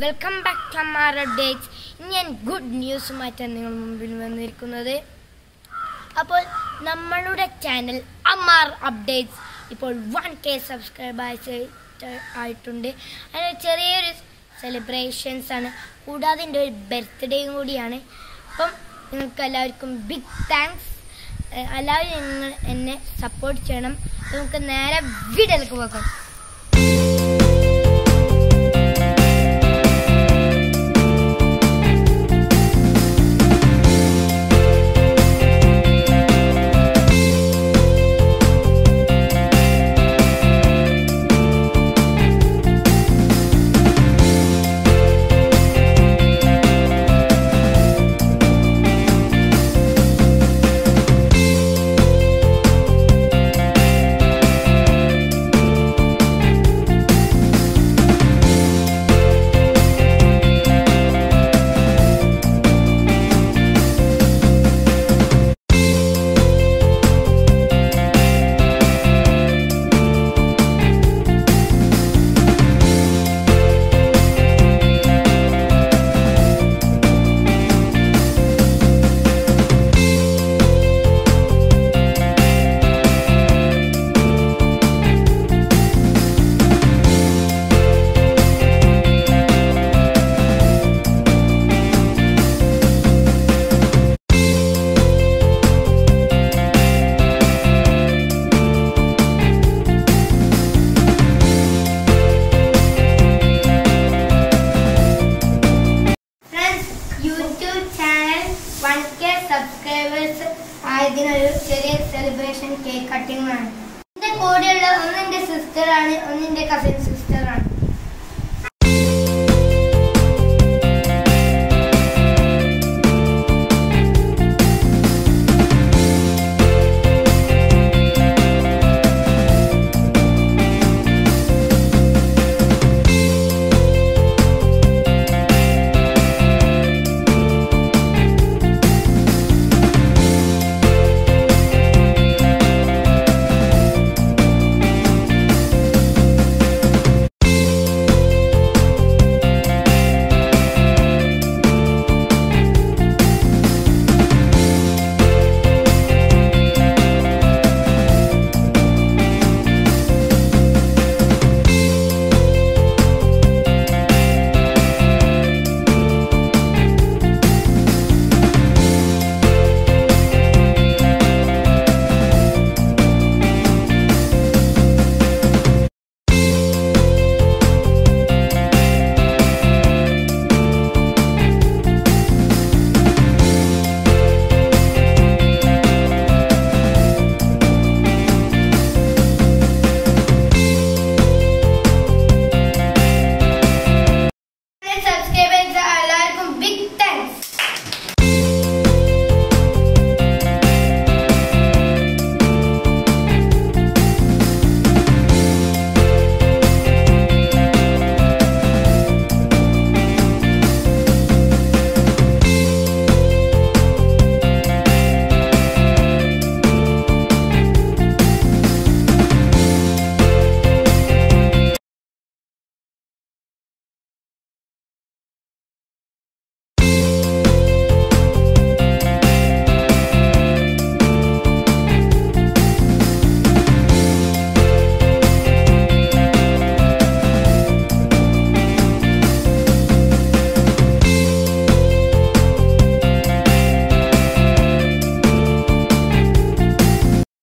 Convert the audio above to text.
welcome back to Ammar updates ഞാൻ good ന്യൂസുമായിട്ടാണ് നിങ്ങൾ മുമ്പിൽ വന്നിരിക്കുന്നത് അപ്പോൾ നമ്മളുടെ ചാനൽ അമ്മാർ അപ്ഡേറ്റ്സ് ഇപ്പോൾ വൺ കെ സബ്സ്ക്രൈബേഴ്സ് ആയിട്ടുണ്ട് അതിന് ചെറിയൊരു സെലിബ്രേഷൻസ് ആണ് കൂടാതെ എൻ്റെ ഒരു ബർത്ത്ഡേയും കൂടിയാണ് അപ്പം നിങ്ങൾക്ക് എല്ലാവർക്കും ബിഗ് താങ്ക്സ് എല്ലാവരും നിങ്ങൾ എന്നെ സപ്പോർട്ട് ചെയ്യണം നമുക്ക് നേരെ വീഡിയോയിലേക്ക് പോകാം friends YouTube channel one K subscribers ആയതിനൊരു ചെറിയ സെലിബ്രേഷൻ കേക്ക് കട്ടിംഗ് ആണ് എന്റെ കൂടെയുള്ള ഒന്ന് എന്റെ സിസ്റ്റർ ആണ് ഒന്ന് എന്റെ കസിൻ സിസ്റ്റർ ആണ്